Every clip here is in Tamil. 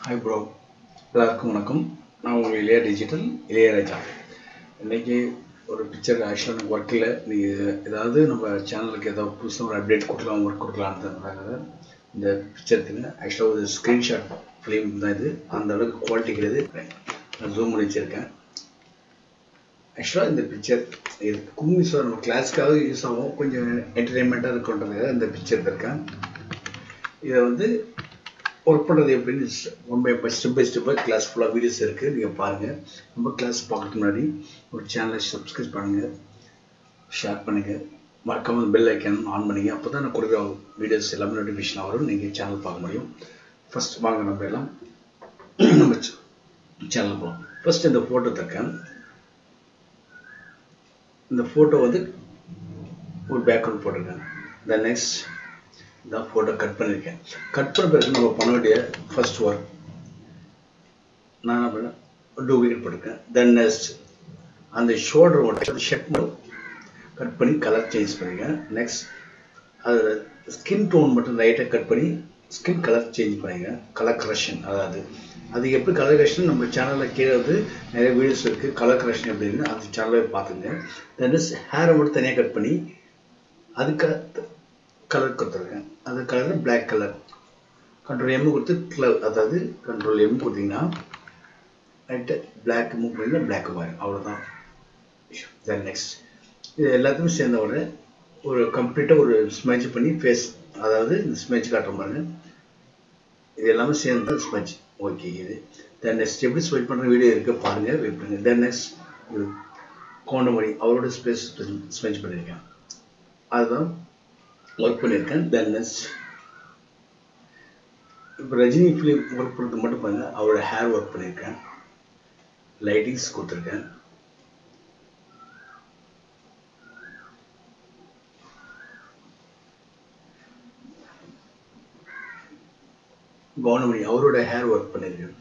ஹாய் ப்ரோ எல்லாருக்கும் வணக்கம் நான் உங்கள் இளைய டிஜிட்டல் இளையராஜா இன்னைக்கு ஒரு பிக்சர் ஆக்சுவலாக எனக்கு ஒர்க்கில் நீங்கள் ஏதாவது நம்ம சேனலுக்கு ஏதாவது புதுசாக ஒரு அப்டேட் கொடுக்கலாம் ஒர்க் கொடுக்கலான்றதுக்காக இந்த பிக்சர் எடுத்துங்க ஆக்சுவலாக ஒரு ஸ்க்ரீன்ஷாட் ஃபிலிம் தான் இது அந்த அளவுக்கு குவாலிட்டி கிடையாது நான் ஜூம் பண்ணி வச்சுருக்கேன் ஆக்சுவலாக இந்த பிக்சர் இது கும்மிஸாக நம்ம கிளாஸ்க்காக யூஸ் ஆகும் கொஞ்சம் என்டர்டெயின்மெண்ட்டாக இருக்குன்றதுக்காக இந்த பிக்சர் எடுத்திருக்கேன் இதை வந்து ஒர்க் பண்ணுறது எப்படின்னு ஒன் பை ஸ்டெப் பை ஸ்டெப்பாக கிளாஸ் ஃபுல்லாக வீடியோஸ் இருக்குது நீங்கள் பாருங்கள் நம்ம கிளாஸ் பார்க்கறதுக்கு முன்னாடி ஒரு சேனலை சப்ஸ்கிரைப் பண்ணுங்கள் ஷேர் பண்ணுங்கள் மறக்காமல் பெல் ஐக்கன் ஆன் பண்ணிங்க அப்போ தான் நான் கொடுக்குற வீடியோஸ் எல்லாமே நோட்டிஃபிகேஷன் வரும் நீங்கள் சேனல் பார்க்க முடியும் ஃபஸ்ட் வாங்க நம்ம எல்லாம் நம்ம சேனல் போகலாம் ஃபஸ்ட் இந்த ஃபோட்டோ தக்கேன் இந்த ஃபோட்டோ வந்து ஒரு பேக்ரவுண்ட் போட்டிருக்கேன் த நெக்ஸ்ட் தான் ஃபோட்டோ கட் பண்ணியிருக்கேன் கட் பண்ண பிறகு நம்ம பண்ண வேண்டிய ஃபர்ஸ்ட் ஒர்க் நான் என்ன பண்ணேன் டூப்ளிகேட் போட்டிருக்கேன் தென் நெக்ஸ்ட் அந்த ஷோல்டர் மட்டும் ஷர்ட் மட்டும் கட் பண்ணி கலர் சேஞ்ச் பண்ணிருக்கேன் நெக்ஸ்ட் அதில் ஸ்கின் டோன் மட்டும் லைட்டாக கட் பண்ணி ஸ்கின் கலர் சேஞ்ச் பண்ணிங்க கலர் கரெக்ஷன் அதாவது அது எப்படி கலர் கரெக்ஷன் நம்ம சேனலில் கீழே வந்து நிறைய வீடியோஸ் இருக்குது கலர் கரெக்ஷன் எப்படின்னு அந்த சேனலில் பார்த்துங்க தென் ஹேரை மட்டும் தனியாக கட் பண்ணி அதுக்கு கலர் கொடுத்துருக்கேன் அந்த colour black colour control M கொடுத்து கலர் அதாவது கண்ட்ரோல் எம் கொடுத்தீங்கன்னா ரைட்டு பிளாக் மூவ் பண்ணிங்கன்னா பிளாக் வரும் அவ்வளோதான் தென் நெக்ஸ்ட் இது எல்லாத்தையும் சேர்ந்த உடனே ஒரு கம்ப்ளீட்டாக ஒரு ஸ்மெஜ் பண்ணி ஃபேஸ் அதாவது இந்த ஸ்மெஜ் காட்டுற பாருங்க இது எல்லாமே சேர்ந்து ஸ்மெஜ் ஓகே இது தென் நெக்ஸ்ட் எப்படி ஸ்மெஜ் பண்ணுற வீடியோ இருக்குது பாருங்கள் வெயிட் பண்ணுங்க தென் நெக்ஸ்ட் இது கோண்டமணி அவரோட ஸ்பேஸ் ஸ்மெஜ் பண்ணியிருக்கேன் அதுதான் ஒர்க் பண்ணியிருக்கேன் தென் நெக்ஸ்ட் இப்போ ரஜினி ஃபிலிம் ஒர்க் பண்ணுறது மட்டும் பாருங்க அவரோட ஹேர் ஒர்க் பண்ணியிருக்கேன் லைட்டிங்ஸ் கொடுத்துருக்கேன் கவுனமணி அவரோட ஹேர் ஒர்க் பண்ணியிருக்கேன்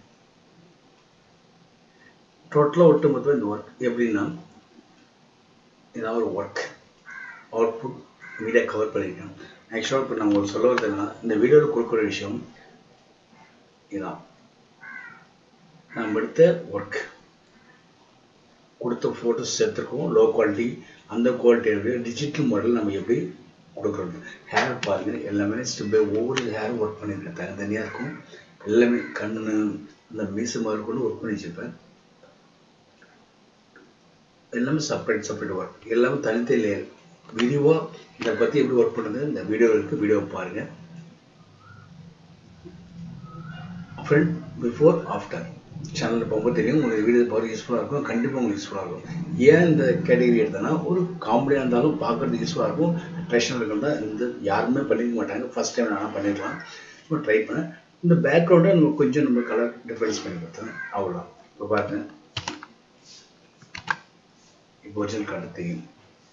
டோட்டலாக ஒட்டு மொத்தம் இந்த ஒர்க் எப்படின்னா இதான் ஒரு ஒர்க் அவுட்புட் மீடியா கவர் பண்ணியிருக்கேன் ஆக்சுவலாக இப்போ நான் உங்களுக்கு சொல்ல வரதுன்னா இந்த வீடியோவில் கொடுக்குற விஷயம் இதான் நம்ம எடுத்த ஒர்க் கொடுத்த ஃபோட்டோஸ் சேர்த்துருக்கோம் லோ குவாலிட்டி அந்த குவாலிட்டியோட டிஜிட்டல் மாடல் நம்ம எப்படி கொடுக்குறோம் ஹேர் பாருங்கள் எல்லாமே ஸ்டெப் பை ஒவ்வொரு ஹேரும் ஒர்க் பண்ணியிருக்கேன் தனித்தனியாக இருக்கும் எல்லாமே கண்ணு அந்த மீசு மாதிரி கொண்டு ஒர்க் பண்ணி வச்சுருப்பேன் எல்லாமே செப்பரேட் செப்பரேட் ஒர்க் எல்லாமே தனித்தனி லேயர் வீடியோவாக இதை பற்றி எப்படி ஒர்க் பண்ணுறது இந்த வீடியோ இருக்குது வீடியோ பாருங்கள் ஃப்ரெண்ட் பிஃபோர் ஆஃப்டர் சேனலில் போகும்போது தெரியும் உங்களுக்கு வீடியோ பார்க்க யூஸ்ஃபுல்லாக இருக்கும் கண்டிப்பாக உங்களுக்கு யூஸ்ஃபுல்லாக இருக்கும் ஏன் இந்த கேட்டகரி எடுத்தேன்னா ஒரு காமெடியாக இருந்தாலும் பார்க்குறதுக்கு யூஸ்ஃபுல்லாக இருக்கும் ட்ரெடிஷனல் இருக்கா இந்த யாருமே பண்ணிக்க மாட்டாங்க ஃபஸ்ட் டைம் நான் பண்ணிக்கலாம் இப்போ ட்ரை பண்ணேன் இந்த பேக்ரவுண்டை நம்ம கொஞ்சம் நம்ம கலர் டிஃப்ரென்ஸ் பண்ணி கொடுத்தேன் அவ்வளோ இப்போ பார்த்தேன் இப்போ ஒரிஜினல் கார்டு தெரியும்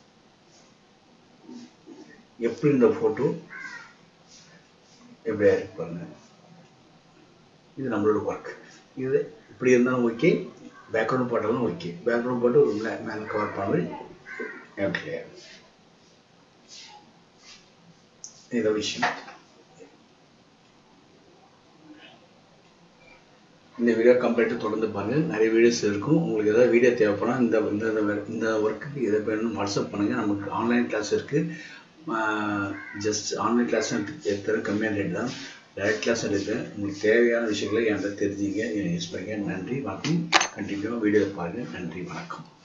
எப்படி இந்த ஃபோட்டோ எப்படியா இருக்கு பாருங்க இது நம்மளோட ஒர்க் இது இப்படி இருந்தாலும் ஓகே பேக்ரவுண்ட் போட்டாலும் ஓகே பேக்ரவுண்ட் போட்டு ஒரு மேலே கவர் பண்ண மாதிரி கிளியர் இதை விஷயம் இந்த வீடியோ கம்ப்ளீட்டாக தொடர்ந்து பாருங்கள் நிறைய வீடியோஸ் இருக்கும் உங்களுக்கு ஏதாவது வீடியோ தேவைப்படா இந்த இந்த இந்த ஒர்க்குக்கு எதை வேணும் வாட்ஸ்அப் பண்ணுங்கள் நமக்கு ஆன்லைன் கிளாஸ் இருக்குது ஜஸ்ட் ஆன்லைன் கிளாஸ் எடுத்துகிற கம்மியான ரேட் தான் டைரக்ட் கிளாஸ் எடுக்கிறேன் உங்களுக்கு தேவையான விஷயங்களை என்கிட்ட தெரிஞ்சுங்க யூஸ் பண்ணுங்க நன்றி வணக்கம் கண்டிப்பாக வீடியோ பாருங்கள் நன்றி வணக்கம்